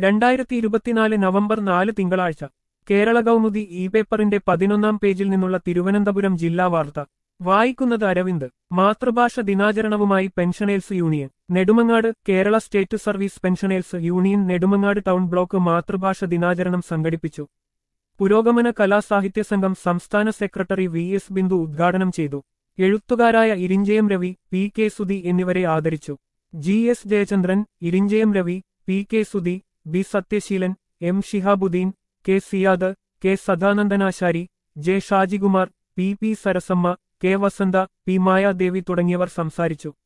രണ്ടായിരത്തി ഇരുപത്തിനാല് നവംബർ നാല് തിങ്കളാഴ്ച കേരള കൗമുദി ഇ പേപ്പറിന്റെ പതിനൊന്നാം പേജിൽ നിന്നുള്ള തിരുവനന്തപുരം ജില്ലാ വാർത്ത വായിക്കുന്നത് അരവിന്ദ് മാതൃഭാഷ ദിനാചരണവുമായി pensioners union Nedumangad Kerala state service pensioners union Nedumangad town block മാതൃഭാഷ ദിനാചരണം സംഘടിപ്പിച്ചു പുരോഗമന കലാസാഹിത്യ സംഘം സംസ്ഥാന സെക്രട്ടറി വി എസ് ബിന്ദു ഉദ്ഘാടനം ചെയ്തു എഴുത്തുകാരായ ഇരിഞ്ചയം രവി പി കെ സുധി എന്നിവരെ ആദരിച്ചു G S Jayachandran Irinchayam Ravi P K Sudhi B Sathyaseelan M Shihabuddeen K Siyad K Sadanandanasari J Shajikumar P P Sarasamma K Vasantha P Mayadevi തുടങ്ങിയവർ സംസാരിച്ചു